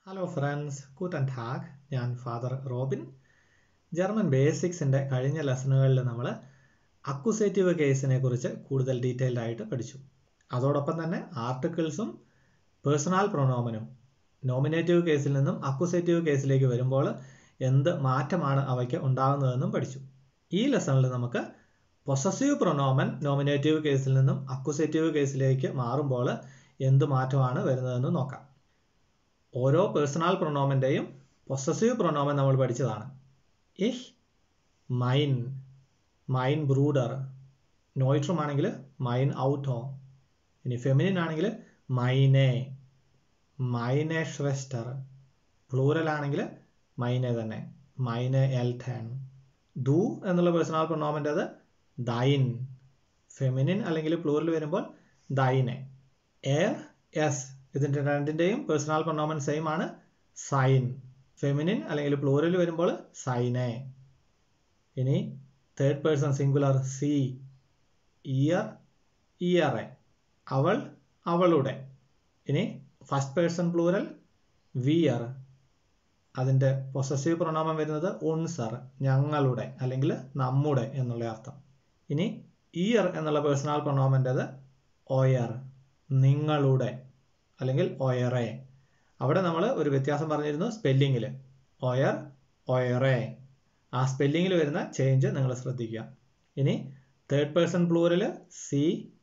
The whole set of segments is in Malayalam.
ഹലോ ഫ്രണ്ട്സ് കൂട്ടൻ ടാഗ് ഞാൻ ഫാദർ റോബിൻ ജർമ്മൻ ബേസിക്സിൻ്റെ കഴിഞ്ഞ ലെസണുകളിൽ നമ്മൾ അക്വസേറ്റീവ് കേസിനെ കുറിച്ച് കൂടുതൽ ഡീറ്റെയിൽഡ് ആയിട്ട് പഠിച്ചു അതോടൊപ്പം തന്നെ ആർട്ടിക്കിൾസും പേഴ്സണൽ പ്രൊണോമനും നോമിനേറ്റീവ് കേസിൽ നിന്നും അക്വസേറ്റീവ് കേസിലേക്ക് വരുമ്പോൾ എന്ത് മാറ്റമാണ് അവയ്ക്ക് ഉണ്ടാകുന്നതെന്നും പഠിച്ചു ഈ ലെസണിൽ നമുക്ക് പൊസസീവ് പ്രൊനോമൻ നോമിനേറ്റീവ് കേസിൽ നിന്നും അക്വസേറ്റീവ് കേസിലേക്ക് മാറുമ്പോൾ എന്ത് മാറ്റമാണ് വരുന്നതെന്ന് നോക്കാം ഓരോ പേഴ്സണൽ പ്രൊനോമൻ്റെയും പൊസസീവ് പ്രൊനോമൻ നമ്മൾ പഠിച്ചതാണ് ഇഹ് മൈൻ മൈൻ ബ്രൂഡർ നോയിട്രം ആണെങ്കിൽ മൈൻ ഔട്ടോ ഇനി ഫെമിനിൻ ആണെങ്കിൽ മൈനെ മൈനെ ഷ്വെസ്റ്റർ പ്ലൂറൽ ആണെങ്കിൽ മൈനെ തന്നെ മൈനെ എൽറ്റൻ ദു എന്നുള്ള പേഴ്സണൽ പ്രൊനോമൻ്റെത് ദൈൻ ഫെമിനിൻ അല്ലെങ്കിൽ പ്ലൂറൽ വരുമ്പോൾ ദൈനെ എയർ എസ് ഇതിൻ്റെ രണ്ടിൻ്റെയും പേഴ്സണൽ പ്രൊനോമൻ സെയിം ആണ് സൈൻ ഫെമിനിൻ അല്ലെങ്കിൽ പ്ലൂറൽ വരുമ്പോൾ സൈനെ ഇനി തേർഡ് പേഴ്സൺ സിംഗുലർ സി ഇയർ ഇയറെ അവൾ അവളുടെ ഇനി ഫസ്റ്റ് പേഴ്സൺ പ്ലൂറൽ വിയർ അതിൻ്റെ പൊസസീവ് പ്രൊണോമൻ വരുന്നത് ഉൺസർ ഞങ്ങളുടെ അല്ലെങ്കിൽ നമ്മുടെ എന്നുള്ള അർത്ഥം ഇനി ഇയർ എന്നുള്ള പേഴ്സണൽ പ്രൊണോമൻ്റെത് ഒയർ നിങ്ങളുടെ അല്ലെങ്കിൽ ഒയറെ അവിടെ നമ്മൾ ഒരു വ്യത്യാസം പറഞ്ഞിരുന്നു സ്പെല്ലിങ്ങിൽ ഒയർ ഒയറെ ആ സ്പെല്ലിങ്ങിൽ വരുന്ന ചേഞ്ച് നിങ്ങൾ ശ്രദ്ധിക്കുക ഇനി തേർഡ് പേഴ്സൺ പ്ലൂറിൽ സി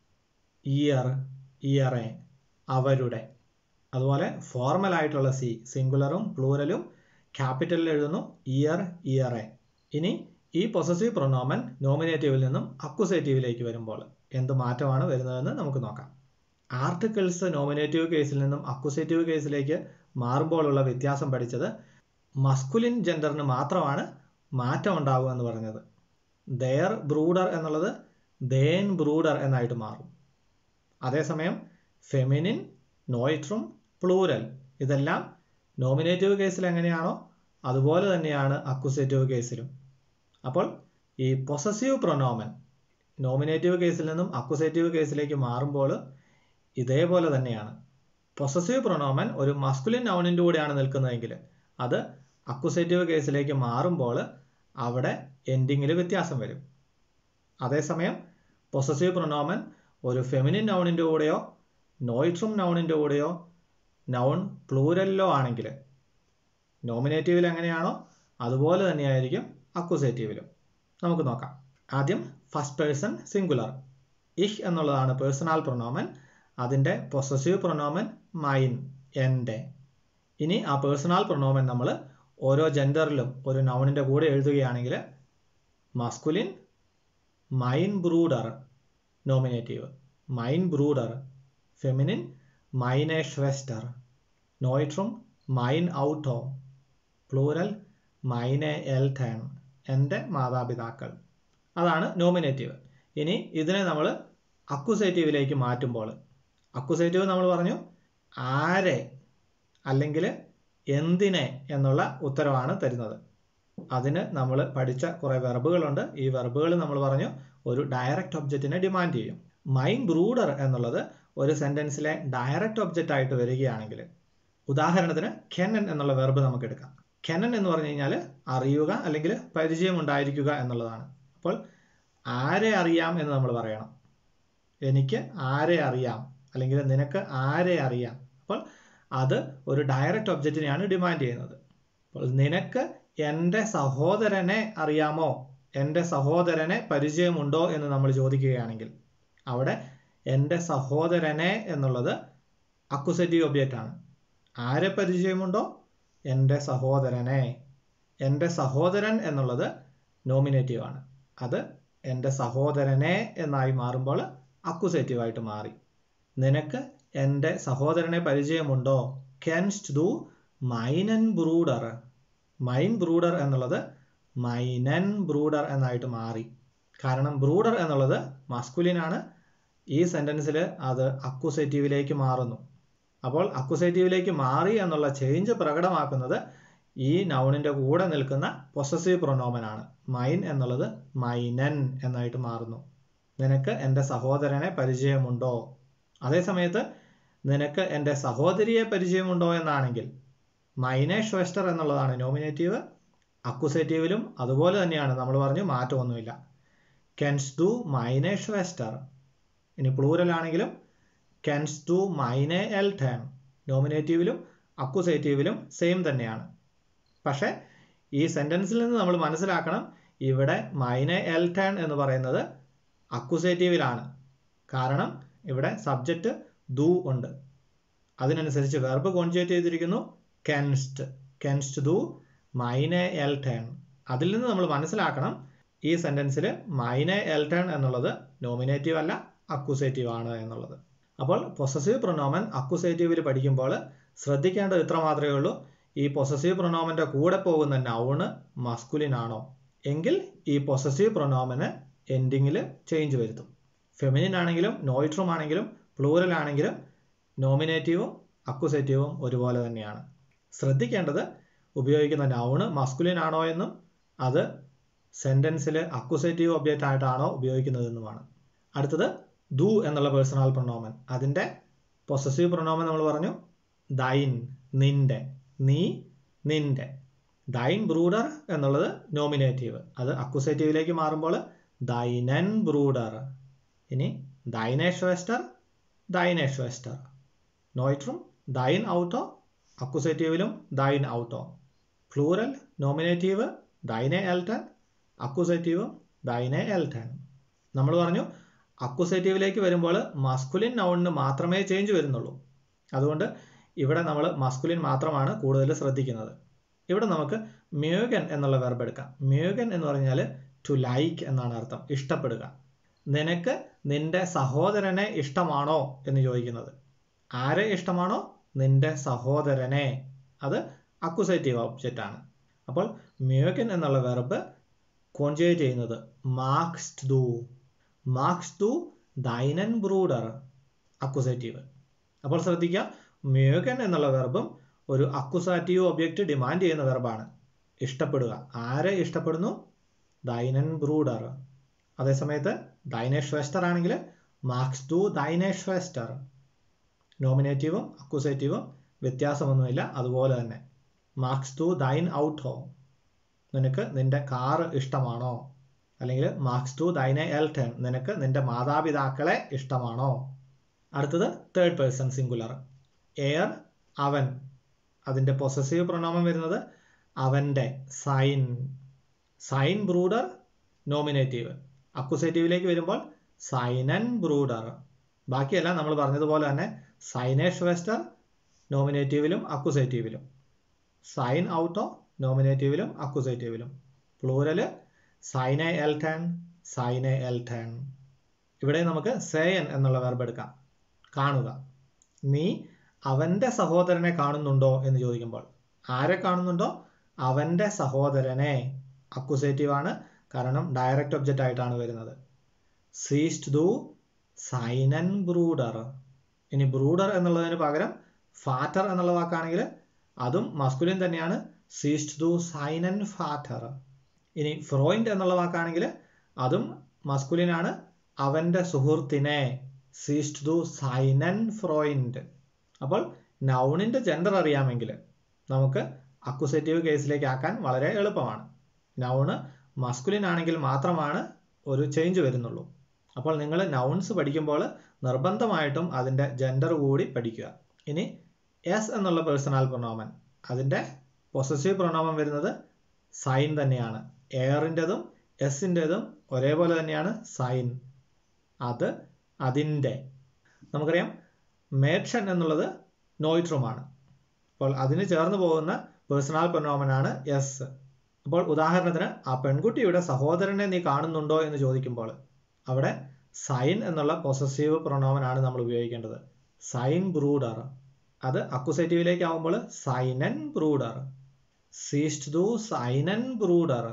ഇയർ ഇയറെ അവരുടെ അതുപോലെ ഫോർമൽ ആയിട്ടുള്ള സി സിംഗുലറും പ്ലൂറലും ക്യാപിറ്റലിൽ എഴുതുന്നു ഇയർ ഇയറെ ഇനി ഈ പൊസസീവ് പ്രൊനോമൻ നോമിനേറ്റീവിൽ നിന്നും അക്വസേറ്റീവിലേക്ക് വരുമ്പോൾ എന്ത് മാറ്റമാണ് വരുന്നതെന്ന് നമുക്ക് നോക്കാം ആർട്ടിക്കിൾസ് നോമിനേറ്റീവ് കേസിൽ നിന്നും അക്വസേറ്റീവ് കേസിലേക്ക് മാറുമ്പോഴുള്ള വ്യത്യാസം പഠിച്ചത് മസ്കുലിൻ ജെൻഡറിന് മാത്രമാണ് മാറ്റം ഉണ്ടാവുക എന്ന് പറഞ്ഞത് ദയർ ബ്രൂഡർ എന്നുള്ളത് ദേൻ ബ്രൂഡർ എന്നായിട്ട് മാറും അതേസമയം ഫെമിനിൻ നോയിട്രും പ്ലൂരൽ ഇതെല്ലാം നോമിനേറ്റീവ് കേസിൽ എങ്ങനെയാണോ അതുപോലെ തന്നെയാണ് അക്വസേറ്റീവ് കേസിലും അപ്പോൾ ഈ പൊസസീവ് പ്രൊനോമൻ നോമിനേറ്റീവ് കേസിൽ നിന്നും അക്വസേറ്റീവ് കേസിലേക്ക് മാറുമ്പോൾ ഇതേപോലെ തന്നെയാണ് പൊസസീവ് പ്രൊനോമൻ ഒരു മസ്കുലിൻ നൗണിൻ്റെ കൂടെയാണ് നിൽക്കുന്നതെങ്കിൽ അത് അക്വസേറ്റീവ് കേസിലേക്ക് മാറുമ്പോൾ അവിടെ എൻഡിങ്ങിൽ വ്യത്യാസം വരും അതേസമയം പൊസസീവ് പ്രൊനോമൻ ഒരു ഫെമിനിൻ നൗണിൻ്റെ കൂടെയോ നോയിട്രും നൗണിൻ്റെ കൂടെയോ നൗൺ പ്ലൂരലിലോ ആണെങ്കിൽ നോമിനേറ്റീവിൽ എങ്ങനെയാണോ അതുപോലെ തന്നെയായിരിക്കും അക്വസേറ്റീവിലും നമുക്ക് നോക്കാം ആദ്യം ഫസ്റ്റ് പേഴ്സൺ സിംഗുലർ ഇഹ് എന്നുള്ളതാണ് പേഴ്സണൽ പ്രൊനോമൻ അതിൻ്റെ പൊസസീവ് പ്രൊനോമൻ മൈൻ എൻ്റെ ഇനി ആ പേഴ്സണൽ പ്രൊനോമൻ നമ്മൾ ഓരോ ജെൻഡറിലും ഒരു നൗണിൻ്റെ കൂടെ എഴുതുകയാണെങ്കിൽ മസ്കുലിൻ മൈൻ ബ്രൂഡർ നോമിനേറ്റീവ് മൈൻ ബ്രൂഡർ ഫെമിനിൻ മൈനെ ഷ്വെസ്റ്റർ നോയിട്രും മൈൻ ഔട്ടോ പ്ലൂരൽ മൈനെ എൽറ്റേൺ എൻ്റെ മാതാപിതാക്കൾ അതാണ് നോമിനേറ്റീവ് ഇനി ഇതിനെ നമ്മൾ അക്വസേറ്റീവിലേക്ക് മാറ്റുമ്പോൾ അക്വസേറ്റീവ് നമ്മൾ പറഞ്ഞു ആരെ അല്ലെങ്കിൽ എന്തിനെ എന്നുള്ള ഉത്തരവാണ് തരുന്നത് അതിന് നമ്മൾ പഠിച്ച കുറേ വെർബുകളുണ്ട് ഈ വെർബുകൾ നമ്മൾ പറഞ്ഞു ഒരു ഡയറക്റ്റ് ഒബ്ജക്റ്റിനെ ഡിമാൻഡ് ചെയ്യും മൈൻ ബ്രൂഡർ എന്നുള്ളത് ഒരു സെൻറ്റൻസിലെ ഡയറക്റ്റ് ഒബ്ജക്റ്റ് ആയിട്ട് വരികയാണെങ്കിൽ ഉദാഹരണത്തിന് കെനൻ എന്നുള്ള വെർബ് നമുക്ക് എടുക്കാം കെനൻ എന്ന് പറഞ്ഞു കഴിഞ്ഞാൽ അറിയുക അല്ലെങ്കിൽ പരിചയം ഉണ്ടായിരിക്കുക എന്നുള്ളതാണ് അപ്പോൾ ആരെ അറിയാം എന്ന് നമ്മൾ പറയണം എനിക്ക് ആരെ അറിയാം അല്ലെങ്കിൽ നിനക്ക് ആരെ അറിയാം അപ്പോൾ അത് ഒരു ഡയറക്റ്റ് ഒബ്ജക്റ്റിനെയാണ് ഡിമാൻഡ് ചെയ്യുന്നത് അപ്പോൾ നിനക്ക് എൻ്റെ സഹോദരനെ അറിയാമോ എൻ്റെ സഹോദരനെ പരിചയമുണ്ടോ എന്ന് നമ്മൾ ചോദിക്കുകയാണെങ്കിൽ അവിടെ എൻ്റെ സഹോദരനെ എന്നുള്ളത് അക്വസേറ്റീവ് ഒബ്ജക്റ്റ് ആണ് ആരെ പരിചയമുണ്ടോ എൻ്റെ സഹോദരനെ എൻ്റെ സഹോദരൻ എന്നുള്ളത് നോമിനേറ്റീവ് ആണ് അത് എൻ്റെ സഹോദരനെ എന്നായി മാറുമ്പോൾ അക്വസേറ്റീവായിട്ട് മാറി നിനക്ക് എൻ്റെ സഹോദരനെ പരിചയമുണ്ടോ കെൻസ്റ്റ് ദു മൈനൻ ബ്രൂഡർ മൈൻ ബ്രൂഡർ എന്നുള്ളത് മൈനൻ ബ്രൂഡർ എന്നായിട്ട് മാറി കാരണം ബ്രൂഡർ എന്നുള്ളത് മസ്കുലിൻ ആണ് ഈ സെൻറ്റൻസിൽ അത് അക്വസേറ്റീവിലേക്ക് മാറുന്നു അപ്പോൾ അക്വസേറ്റീവിലേക്ക് മാറി എന്നുള്ള ചേഞ്ച് പ്രകടമാക്കുന്നത് ഈ നൗണിൻ്റെ കൂടെ നിൽക്കുന്ന പൊസസീവ് പ്രൊനോമൻ ആണ് മൈൻ എന്നുള്ളത് മൈനൻ എന്നായിട്ട് മാറുന്നു നിനക്ക് എൻ്റെ സഹോദരനെ പരിചയമുണ്ടോ അതേ സമയത്ത് നിനക്ക് എൻ്റെ സഹോദരിയെ പരിചയമുണ്ടോ എന്നാണെങ്കിൽ മൈനെ ഷ്വെസ്റ്റർ എന്നുള്ളതാണ് നോമിനേറ്റീവ് അക്വസേറ്റീവിലും അതുപോലെ തന്നെയാണ് നമ്മൾ പറഞ്ഞു മാറ്റമൊന്നുമില്ല കെൻസ് ഡു മൈനെ ഷ്വെസ്റ്റർ ഇനി പ്ലൂരൽ ആണെങ്കിലും കെൻസ് ഡു മൈനെ എൽ ടേൺ നോമിനേറ്റീവിലും അക്വസേറ്റീവിലും സെയിം തന്നെയാണ് പക്ഷേ ഈ സെൻറ്റൻസിൽ നിന്ന് നമ്മൾ മനസ്സിലാക്കണം ഇവിടെ മൈനെ എൽ ടേൺ എന്ന് പറയുന്നത് അക്വസേറ്റീവിലാണ് കാരണം ഇവിടെ സബ്ജക്റ്റ് ദു ഉണ്ട് അതിനനുസരിച്ച് വെർബ് കോൺജുവേറ്റ് ചെയ്തിരിക്കുന്നു കെൻസ്റ്റ് കെൻസ്റ്റ് ദു മൈനെ എൽ ടേൺ അതിൽ നിന്ന് നമ്മൾ മനസ്സിലാക്കണം ഈ സെൻറ്റൻസിൽ മൈനെ എൽ ടേൺ എന്നുള്ളത് നോമിനേറ്റീവ് അല്ല അക്വസേറ്റീവ് ആണ് എന്നുള്ളത് അപ്പോൾ പൊസസീവ് പ്രൊനോമൻ അക്വസേറ്റീവിൽ പഠിക്കുമ്പോൾ ശ്രദ്ധിക്കേണ്ടത് ഇത്ര മാത്രമേ ഉള്ളൂ ഈ പൊസസീവ് പ്രൊനോമൻ്റെ കൂടെ പോകുന്ന നൗണ് മസ്കുലിൻ ആണോ എങ്കിൽ ഈ പൊസസീവ് പ്രൊനോമന് എൻഡിങ്ങിൽ ചേഞ്ച് വരുത്തും ഫെമിനിൻ ആണെങ്കിലും നോയിട്രും ആണെങ്കിലും പ്ലൂറൽ ആണെങ്കിലും നോമിനേറ്റീവും അക്വസേറ്റീവും ഒരുപോലെ തന്നെയാണ് ശ്രദ്ധിക്കേണ്ടത് ഉപയോഗിക്കുന്ന നൗണ് മസ്കുലിൻ ആണോ എന്നും അത് സെൻറ്റൻസിൽ അക്വസേറ്റീവ് ഒബ്ജക്റ്റ് ആയിട്ടാണോ ഉപയോഗിക്കുന്നതെന്നുമാണ് അടുത്തത് ദു എന്നുള്ള പേഴ്സണൽ പ്രൊനോമൻ അതിൻ്റെ പൊസസീവ് പ്രൊനോമൻ നമ്മൾ പറഞ്ഞു ദൈൻ നിന്റെ നീ നിന്റെ ദൈൻ ബ്രൂഡർ എന്നുള്ളത് നോമിനേറ്റീവ് അത് അക്വസേറ്റീവിലേക്ക് മാറുമ്പോൾ ദൈനൻ ബ്രൂഡർ ഇനി ദൈനേഷ്വെസ്റ്റർ ദൈനേഷ്വെസ്റ്റർ നോയിട്രും ദൈൻ ഔട്ടോ അക്വസേറ്റീവിലും ദൈൻ ഔട്ടോ ഫ്ലൂറൽ നോമിനേറ്റീവ് ദൈനെ എൽട്ടൻ അക്വസേറ്റീവും ദൈനെ എൽട്ടൻ നമ്മൾ പറഞ്ഞു അക്വസേറ്റീവിലേക്ക് വരുമ്പോൾ മസ്കുലിൻ നൗണിന് മാത്രമേ ചേഞ്ച് വരുന്നുള്ളൂ അതുകൊണ്ട് ഇവിടെ നമ്മൾ മസ്കുലിൻ മാത്രമാണ് കൂടുതൽ ശ്രദ്ധിക്കുന്നത് ഇവിടെ നമുക്ക് മ്യൂഗൻ എന്നുള്ള വെർബ് എടുക്കാം മ്യൂഗൻ എന്ന് പറഞ്ഞാൽ ടു ലൈക്ക് എന്നാണ് അർത്ഥം ഇഷ്ടപ്പെടുക നിനക്ക് നിന്റെ സഹോദരനെ ഇഷ്ടമാണോ എന്ന് ചോദിക്കുന്നത് ആരെ ഇഷ്ടമാണോ നിന്റെ സഹോദരനെ അത് അക്വസേറ്റീവ് ഒബ്ജക്റ്റ് ആണ് അപ്പോൾ മ്യൂഗൻ എന്നുള്ള വെർബ് കോൺജുവേറ്റ് ചെയ്യുന്നത് മാർക്സ് ദു മാർക്സ് ദു ദൈനൻ ബ്രൂഡർ അക്വസേറ്റീവ് അപ്പോൾ ശ്രദ്ധിക്കുക മ്യൂഗൻ എന്നുള്ള വെർബും ഒരു അക്വസാറ്റീവ് ഒബ്ജക്റ്റ് ഡിമാൻഡ് ചെയ്യുന്ന വെർബാണ് ഇഷ്ടപ്പെടുക ആരെ ഇഷ്ടപ്പെടുന്നു ദൈനൻ ബ്രൂഡർ അതേസമയത്ത് ദൈനേഷ്വെസ്റ്റർ ആണെങ്കിൽ മാർക്സ് ദു ദൈനേഷ്വെസ്റ്റർ നോമിനേറ്റീവും അക്വസേറ്റീവും വ്യത്യാസമൊന്നുമില്ല അതുപോലെ തന്നെ മാർക്സ് ദു ദൈൻ ഔട്ടോ നിനക്ക് നിന്റെ കാറ് ഇഷ്ടമാണോ അല്ലെങ്കിൽ മാർക്സ് ടു ദൈനെ എൽ ടേൺ നിനക്ക് നിന്റെ മാതാപിതാക്കളെ ഇഷ്ടമാണോ അടുത്തത് തേർഡ് പേഴ്സൺ സിംഗുലർ എയർ അവൻ അതിൻ്റെ പൊസസീവ് പ്രൊണോമൻ വരുന്നത് അവൻ്റെ സൈൻ സൈൻ ബ്രൂഡർ നോമിനേറ്റീവ് അക്വസേറ്റീവിലേക്ക് വരുമ്പോൾ സൈനൻ ബ്രൂഡർ ബാക്കിയെല്ലാം നമ്മൾ പറഞ്ഞതുപോലെ തന്നെ സൈനേഷ് വെസ്റ്റർ നോമിനേറ്റീവിലും അക്വസേറ്റീവിലും സൈൻ ഔട്ടോ നോമിനേറ്റീവിലും അക്വസേറ്റീവിലും പ്ലൂരല് സൈനെ എൽ ടേൺ സൈനെ എൽ ടേൺ ഇവിടെ നമുക്ക് സേയൻ എന്നുള്ള വെർബ് എടുക്കാം കാണുക നീ അവൻ്റെ സഹോദരനെ കാണുന്നുണ്ടോ എന്ന് ചോദിക്കുമ്പോൾ ആരെ കാണുന്നുണ്ടോ അവൻ്റെ സഹോദരനെ അക്വസേറ്റീവ് ആണ് കാരണം ഡയറക്റ്റ് ഒബ്ജക്റ്റ് ആയിട്ടാണ് വരുന്നത് സീസ്റ്റ് ദു സൈനൻ ബ്രൂഡർ ഇനി ബ്രൂഡർ എന്നുള്ളതിന് പകരം ഫാറ്റർ എന്നുള്ള വാക്കാണെങ്കിൽ അതും മസ്കുലിൻ തന്നെയാണ് സീസ്റ്റ് ദു സൈനൻ ഫാറ്റർ ഇനി ഫ്രോയിൻഡ് എന്നുള്ള വാക്കാണെങ്കിൽ അതും മസ്കുലിനാണ് അവൻ്റെ സുഹൃത്തിനെ സീസ്റ്റ് ദു സൈനൻ ഫ്രോയിൻഡ് അപ്പോൾ നൗണിൻ്റെ ജെൻഡർ അറിയാമെങ്കിൽ നമുക്ക് അക്വസേറ്റീവ് കേസിലേക്ക് ആക്കാൻ വളരെ എളുപ്പമാണ് നൗണ് മസ്കുലിൻ ആണെങ്കിൽ മാത്രമാണ് ഒരു ചേഞ്ച് വരുന്നുള്ളൂ അപ്പോൾ നിങ്ങൾ നൗൺസ് പഠിക്കുമ്പോൾ നിർബന്ധമായിട്ടും അതിൻ്റെ ജെൻഡർ കൂടി പഠിക്കുക ഇനി എസ് എന്നുള്ള പേഴ്സണൽ പ്രൊണോമൻ അതിൻ്റെ പൊസസീവ് പ്രൊണോമൻ വരുന്നത് സൈൻ തന്നെയാണ് എയറിൻ്റെതും എസിൻ്റെതും ഒരേപോലെ തന്നെയാണ് സൈൻ അത് അതിൻ്റെ നമുക്കറിയാം മേഡ്ഷൻ എന്നുള്ളത് നോയിട്രുമാണ് അപ്പോൾ അതിന് ചേർന്ന് പോകുന്ന പേഴ്സണൽ പ്രൊനോമനാണ് എസ് അപ്പോൾ ഉദാഹരണത്തിന് ആ പെൺകുട്ടിയുടെ സഹോദരനെ നീ കാണുന്നുണ്ടോ എന്ന് ചോദിക്കുമ്പോൾ അവിടെ സൈൻ എന്നുള്ള പൊസസീവ് പ്രൊനോമനാണ് നമ്മൾ ഉപയോഗിക്കേണ്ടത് സൈൻ ബ്രൂഡർ അത് അക്വസേറ്റീവിലേക്ക് ആവുമ്പോൾ സൈനൻ ബ്രൂഡർ സീസ്റ്റ് ദു സൈനൻ ബ്രൂഡർ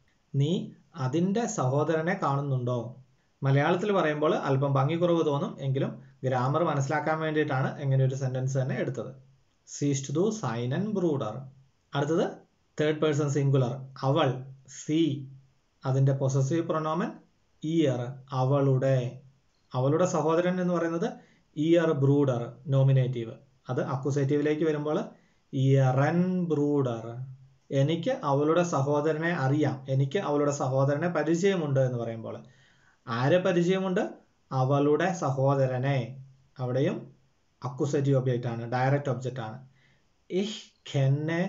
നീ അതിൻ്റെ സഹോദരനെ കാണുന്നുണ്ടോ മലയാളത്തിൽ പറയുമ്പോൾ അല്പം ഭംഗിക്കുറവ് തോന്നും എങ്കിലും ഗ്രാമർ മനസ്സിലാക്കാൻ വേണ്ടിയിട്ടാണ് ഇങ്ങനെ ഒരു സെൻറ്റൻസ് തന്നെ എടുത്തത് സീസ്റ്റ് ദു സൈനൻ ബ്രൂഡർ അടുത്തത് തേർഡ് പേഴ്സൺ സിംഗുലർ അവൾ സി അതിൻ്റെ പൊസസീവ് പ്രൊനോമൻ ഇയർ അവളുടെ അവളുടെ സഹോദരൻ എന്ന് പറയുന്നത് ഇയർ ബ്രൂഡർ നോമിനേറ്റീവ് അത് അക്വസേറ്റീവിലേക്ക് വരുമ്പോൾ ഇയറൻ ബ്രൂഡർ എനിക്ക് അവളുടെ സഹോദരനെ അറിയാം എനിക്ക് അവളുടെ സഹോദരനെ പരിചയമുണ്ട് എന്ന് പറയുമ്പോൾ ആരെ പരിചയമുണ്ട് അവളുടെ സഹോദരനെ അവിടെയും അക്വസേറ്റീവ് ഒബ്ജക്റ്റ് ആണ് ഡയറക്റ്റ് ഒബ്ജക്റ്റ് ആണ് ഇഹ് കെന്നെ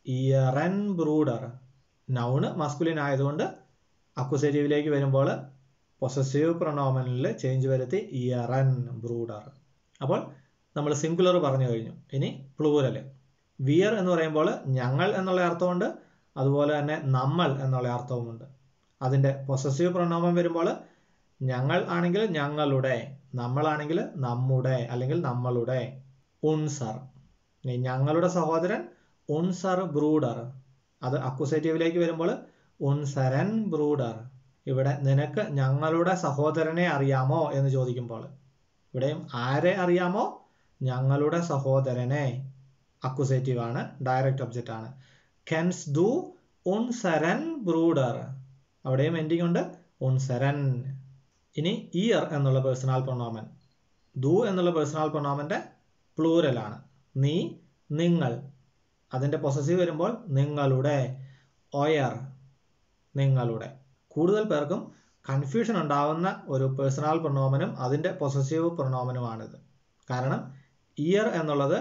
ഇയറൻ ബ്രൂഡർ നൗണ് മസ്കുലിൻ ആയതുകൊണ്ട് അക്വസേറ്റീവിലേക്ക് വരുമ്പോൾ പൊസസീവ് പ്രൊണോമനിൽ ചേഞ്ച് വരുത്തി ഇയറൻ ബ്രൂഡർ അപ്പോൾ നമ്മൾ സിംഗുലർ പറഞ്ഞു കഴിഞ്ഞു ഇനി പ്ലൂരൽ വിയർ എന്ന് പറയുമ്പോൾ ഞങ്ങൾ എന്നുള്ള അർത്ഥമുണ്ട് അതുപോലെ തന്നെ നമ്മൾ എന്നുള്ള അർത്ഥവുമുണ്ട് അതിൻ്റെ പൊസസീവ് പ്രൊണോമൻ വരുമ്പോൾ ഞങ്ങൾ ആണെങ്കിൽ ഞങ്ങളുടെ നമ്മളാണെങ്കിൽ നമ്മുടെ അല്ലെങ്കിൽ നമ്മളുടെ ഉൺസർ ഞങ്ങളുടെ സഹോദരൻ ഉൺസർ ബ്രൂഡർ അത് അക്വസേറ്റീവിലേക്ക് വരുമ്പോൾ ഉൺസരൻ ബ്രൂഡർ ഇവിടെ നിനക്ക് ഞങ്ങളുടെ സഹോദരനെ അറിയാമോ എന്ന് ചോദിക്കുമ്പോൾ ഇവിടെയും ആരെ അറിയാമോ ഞങ്ങളുടെ സഹോദരനെ അക്വസേറ്റീവ് ആണ് ഡയറക്റ്റ് ഒബ്ജക്റ്റ് ആണ് കെൻസ് ദു ഉൺസരൻ ബ്രൂഡർ അവിടെയും എൻഡിങ് ഉണ്ട് ഉൺസരൻ ഇനി ഇയർ എന്നുള്ള പേഴ്സണൽ പ്രൊണോമൻ ദു എന്നുള്ള പേഴ്സണൽ പ്രൊണോമൻ്റെ പ്ലൂരലാണ് നീ നിങ്ങൾ അതിൻ്റെ പൊസസീവ് വരുമ്പോൾ നിങ്ങളുടെ ഒയർ നിങ്ങളുടെ കൂടുതൽ പേർക്കും കൺഫ്യൂഷൻ ഉണ്ടാവുന്ന ഒരു പേഴ്സണൽ പ്രൊണോമനും അതിൻ്റെ പൊസസീവ് പ്രൊണോമനുമാണിത് കാരണം ഇയർ എന്നുള്ളത്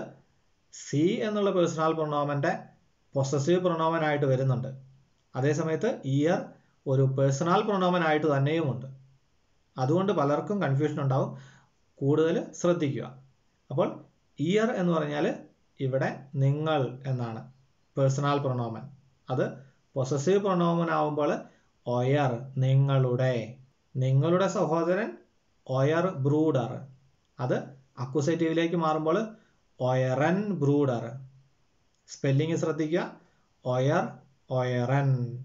സി എന്നുള്ള പേഴ്സണൽ പ്രൊണോമൻ്റെ പൊസസീവ് പ്രൊണോമൻ ആയിട്ട് വരുന്നുണ്ട് അതേസമയത്ത് ഇയർ ഒരു പേഴ്സണൽ പ്രൊണോമൻ ആയിട്ട് തന്നെയുമുണ്ട് അതുകൊണ്ട് പലർക്കും കൺഫ്യൂഷൻ ഉണ്ടാവും കൂടുതൽ ശ്രദ്ധിക്കുക അപ്പോൾ ഇയർ എന്ന് പറഞ്ഞാൽ ഇവിടെ നിങ്ങൾ എന്നാണ് പേഴ്സണൽ പ്രൊണോമൻ അത് പൊസസീവ് പ്രൊണോമൻ ആവുമ്പോൾ ഒയർ നിങ്ങളുടെ നിങ്ങളുടെ സഹോദരൻ ഒയർ ബ്രൂഡർ അത് അക്വസേറ്റീവിലേക്ക് മാറുമ്പോൾ ഒയറൻ ബ്രൂഡർ സ്പെല്ലിങ് ശ്രദ്ധിക്കുക ഒയർ ഒയറൻ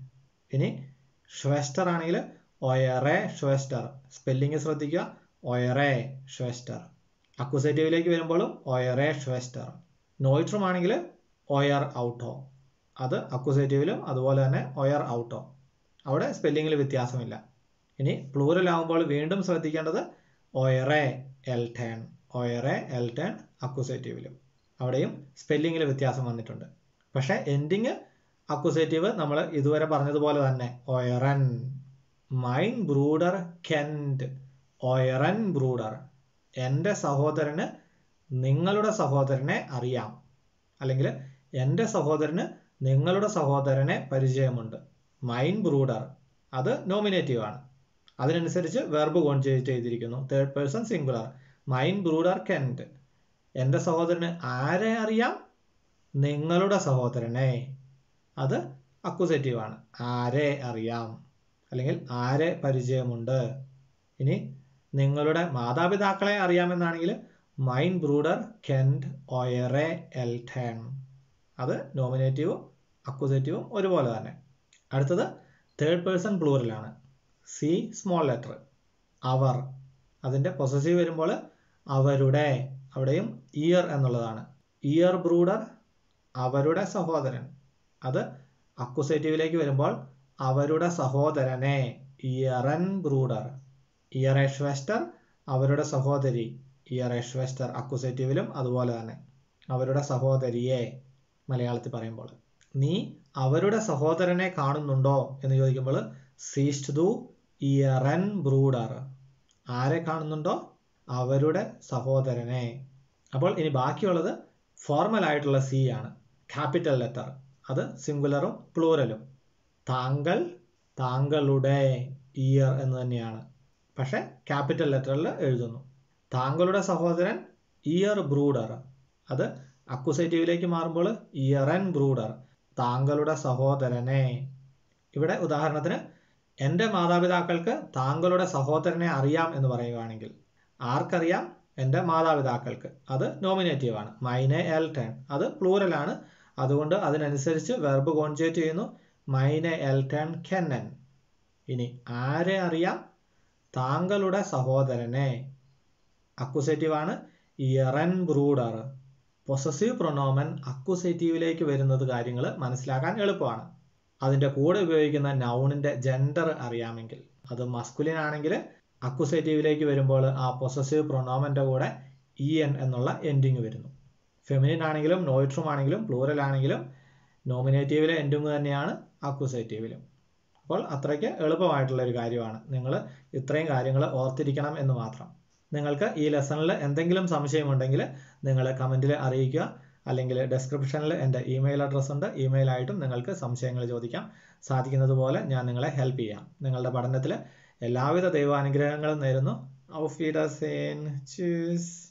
ഇനി ഷ്വെസ്റ്റർ ആണെങ്കിൽ ഒയറെ ഷ്വെസ്റ്റർ സ്പെല്ലിങ് ശ്രദ്ധിക്കുക ഒയറെ ഷ്വെസ്റ്റർ അക്വസേറ്റീവിലേക്ക് വരുമ്പോഴും ഒയറെ ഷ്വെസ്റ്റർ നോയിട്രം ആണെങ്കിൽ ഒയർ ഔട്ടോ അത് അക്വസേറ്റീവിലും അതുപോലെ തന്നെ ഒയർ ഔട്ടോ അവിടെ സ്പെല്ലിങ്ങിൽ വ്യത്യാസമില്ല ഇനി പ്ലൂറൽ ആകുമ്പോൾ വീണ്ടും ശ്രദ്ധിക്കേണ്ടത് ഒയറെ എൽ ടേൺ ഒയറെ എൽ ടേൺ അക്വസേറ്റീവിലും അവിടെയും സ്പെല്ലിങ്ങിൽ വ്യത്യാസം വന്നിട്ടുണ്ട് പക്ഷേ എൻഡിങ് അക്വസേറ്റീവ് നമ്മൾ ഇതുവരെ പറഞ്ഞതുപോലെ തന്നെ ഒയറൻ മൈൻ ബ്രൂഡർ കെൻഡ് ഒയറൻ ബ്രൂഡർ എൻ്റെ സഹോദരന് നിങ്ങളുടെ സഹോദരനെ അറിയാം അല്ലെങ്കിൽ എൻ്റെ സഹോദരന് നിങ്ങളുടെ സഹോദരനെ പരിചയമുണ്ട് മൈൻ ബ്രൂഡർ അത് നോമിനേറ്റീവ് ആണ് അതിനനുസരിച്ച് വെർബ് കോൺജുഗേറ്റ് ചെയ്തിരിക്കുന്നു തേർഡ് പേഴ്സൺ സിംഗുലർ മൈൻ ബ്രൂഡർ കെൻഡ് എൻ്റെ സഹോദരന് ആരെ അറിയാം നിങ്ങളുടെ സഹോദരനെ അത് അക്വസേറ്റീവ് ആണ് ആരെ അറിയാം അല്ലെങ്കിൽ ആരെ പരിചയമുണ്ട് ഇനി നിങ്ങളുടെ മാതാപിതാക്കളെ അറിയാമെന്നാണെങ്കിൽ മൈൻ ബ്രൂഡർ കെൻഡ് ഒയറെ എൽ ടേൺ അത് നോമിനേറ്റീവും അക്വസേറ്റീവും ഒരുപോലെ തന്നെ അടുത്തത് തേർഡ് പേഴ്സൺ പ്ലൂറലാണ് സി സ്മോൾ ലെറ്റർ അവർ അതിൻ്റെ പൊസസീവ് വരുമ്പോൾ അവരുടെ അവിടെയും ഇയർ എന്നുള്ളതാണ് ഇയർ ബ്രൂഡർ അവരുടെ സഹോദരൻ അത് അക്വസേറ്റീവിലേക്ക് വരുമ്പോൾ അവരുടെ സഹോദരനെ ഇയറൻ ബ്രൂഡർ ഇയറെ ഷ്വെസ്റ്റർ അവരുടെ സഹോദരി ഇയറെ ഷ്വെസ്റ്റർ അക്വസേറ്റീവിലും അതുപോലെ തന്നെ അവരുടെ സഹോദരിയെ മലയാളത്തിൽ പറയുമ്പോൾ നീ അവരുടെ സഹോദരനെ കാണുന്നുണ്ടോ എന്ന് ചോദിക്കുമ്പോൾ സീസ്റ്റ് ദു ഇയറൻ ബ്രൂഡർ ആരെ കാണുന്നുണ്ടോ അവരുടെ സഹോദരനെ അപ്പോൾ ഇനി ബാക്കിയുള്ളത് ഫോർമൽ ആയിട്ടുള്ള സി ആണ് ക്യാപിറ്റൽ ലെറ്റർ അത് സിംഗുലറും പ്ലൂറലും താങ്കൾ താങ്കളുടെ ഇയർ എന്ന് തന്നെയാണ് പക്ഷെ ക്യാപിറ്റൽ ലെറ്ററിൽ എഴുതുന്നു താങ്കളുടെ സഹോദരൻ ഇയർ ബ്രൂഡർ അത് അക്വസേറ്റീവിലേക്ക് മാറുമ്പോൾ ഇയറൻ ബ്രൂഡർ താങ്കളുടെ സഹോദരനെ ഇവിടെ ഉദാഹരണത്തിന് എൻ്റെ മാതാപിതാക്കൾക്ക് താങ്കളുടെ സഹോദരനെ അറിയാം എന്ന് പറയുകയാണെങ്കിൽ ആർക്കറിയാം എൻ്റെ മാതാപിതാക്കൾക്ക് അത് നോമിനേറ്റീവ് ആണ് മൈനെ എൽ ടെൻ അത് പ്ലൂറലാണ് അതുകൊണ്ട് അതിനനുസരിച്ച് വെർബ് കോൺജുഗേറ്റ് ചെയ്യുന്നു മൈനെ എൽ ടെൻ കെന്നൻ ഇനി ആരെ അറിയാം താങ്കളുടെ സഹോദരനെ അക്വസേറ്റീവ് ആണ് ഇയറൻ ബ്രൂഡർ പൊസസീവ് പ്രൊണോമൻ അക്വസേറ്റീവിലേക്ക് വരുന്നത് കാര്യങ്ങൾ മനസ്സിലാക്കാൻ എളുപ്പമാണ് അതിൻ്റെ കൂടെ ഉപയോഗിക്കുന്ന നൗണിൻ്റെ ജെൻഡർ അറിയാമെങ്കിൽ അത് മസ്കുലിൻ ആണെങ്കിൽ അക്വസേറ്റീവിലേക്ക് വരുമ്പോൾ ആ പൊസസീവ് പ്രൊണോമൻ്റെ കൂടെ ഇ എൻ എന്നുള്ള എൻഡിങ് വരുന്നു ഫെമിനിൻ ആണെങ്കിലും നോയിട്രും ആണെങ്കിലും പ്ലൂറൽ ആണെങ്കിലും നോമിനേറ്റീവിലെ എൻഡിങ് തന്നെയാണ് അക്വസേറ്റീവിലും അപ്പോൾ അത്രയ്ക്ക് എളുപ്പമായിട്ടുള്ള ഒരു കാര്യമാണ് നിങ്ങൾ ഇത്രയും കാര്യങ്ങൾ ഓർത്തിരിക്കണം എന്ന് മാത്രം നിങ്ങൾക്ക് ഈ ലെസണിൽ എന്തെങ്കിലും സംശയമുണ്ടെങ്കിൽ നിങ്ങൾ കമൻറ്റിൽ അറിയിക്കുക അല്ലെങ്കിൽ ഡെസ്ക്രിപ്ഷനിൽ എൻ്റെ ഇമെയിൽ അഡ്രസ്സ് ഉണ്ട് ഇമെയിലായിട്ടും നിങ്ങൾക്ക് സംശയങ്ങൾ ചോദിക്കാം സാധിക്കുന്നത് പോലെ ഞാൻ നിങ്ങളെ ഹെൽപ്പ് ചെയ്യാം നിങ്ങളുടെ പഠനത്തിൽ എല്ലാവിധ ദൈവാനുഗ്രഹങ്ങളും നേരുന്നു ഔഫ് വീഡർ സേൻ ചൂസ്